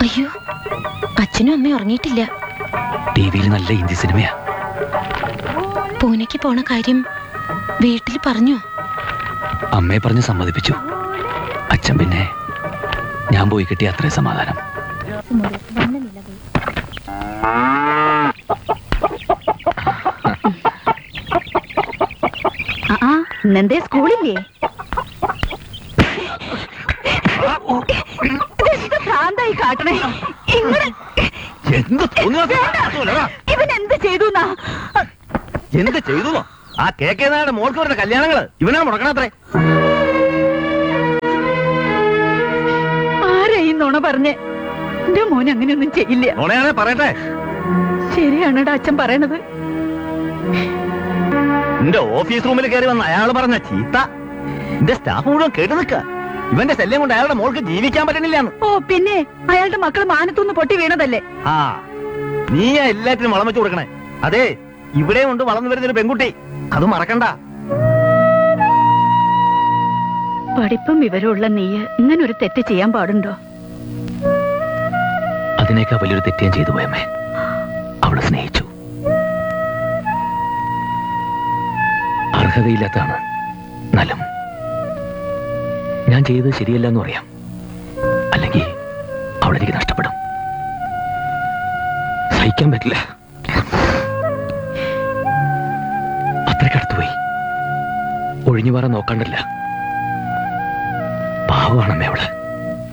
അയ്യോ അച്ഛനും അമ്മയും ഉറങ്ങിയിട്ടില്ല ടി വിയിൽ നല്ല ഹിന്ദി സിനിമയാ പൂനെക്ക് പോണ കാര്യം വീട്ടിൽ പറഞ്ഞോ അമ്മയെ പറഞ്ഞ് സമ്മതിപ്പിച്ചു അച്ഛൻ പിന്നെ ഞാൻ പോയി കിട്ടിയ അത്രയും സമാധാനം ആ ഇന്നെന്തേ സ്കൂളില്ലേ ഇതെന്ത് ഭ്രാന്തായി കാട്ടണേ ഇങ്ങനെ എന്ത് തോന്നുവാ ഇവൻ എന്ത് ചെയ്തു എന്ത് ചെയ്തു ആ കെ കെ നായുടെ മോൾക്ക് വരുന്ന കല്യാണങ്ങള് ഇവനാ മുടക്കണത്രേ ആരെയും നുണ പറഞ്ഞ് എന്റെ മോൻ അങ്ങനെയൊന്നും ചെയ്യില്ല നുണയാണെ പറയട്ടെ ശരിയാണോടാ അച്ഛൻ പറയണത് എന്റെ ഓഫീസ് റൂമിൽ കയറി വന്ന അയാൾ പറഞ്ഞ ചീത്ത എന്റെ സ്റ്റാഫ് മുഴുവൻ കേട്ടു നിൽക്ക ഇവന്റെ ശല്യം കൊണ്ട് അയാളുടെ മോൾക്ക് ജീവിക്കാൻ പറ്റണില്ലാന്ന് ഓ പിന്നെ അയാളുടെ മക്കൾ മാനത്തുനിന്ന് പൊട്ടി വീണതല്ലേ ആ നീയാ എല്ലാറ്റിനും വളം വെച്ച് കൊടുക്കണേ അതെ ഇവിടെ ഉണ്ട് വളർന്നു വരുന്നൊരു പെൺകുട്ടി അത് മറക്കണ്ട പഠിപ്പും വിവരമുള്ള നീയ് ഇങ്ങനെ ഒരു തെറ്റ് ചെയ്യാൻ പാടുണ്ടോ അതിനേക്കാൾ വലിയൊരു തെറ്റ് ഞാൻ ചെയ്തു പോയമ്മേ അവളെ സ്നേഹിച്ചു അർഹതയില്ലാത്തതാണ് നല്ലം ഞാൻ ചെയ്തത് ശരിയല്ല എന്ന് പറയാം അല്ലെങ്കിൽ അവളെനിക്ക് നഷ്ടപ്പെടും സഹിക്കാൻ പറ്റില്ല അത്രയ്ക്കടുത്ത് പോയി ഒഴിഞ്ഞു മാറാൻ നോക്കണ്ടല്ല പാവമാണമ്മേ അവള്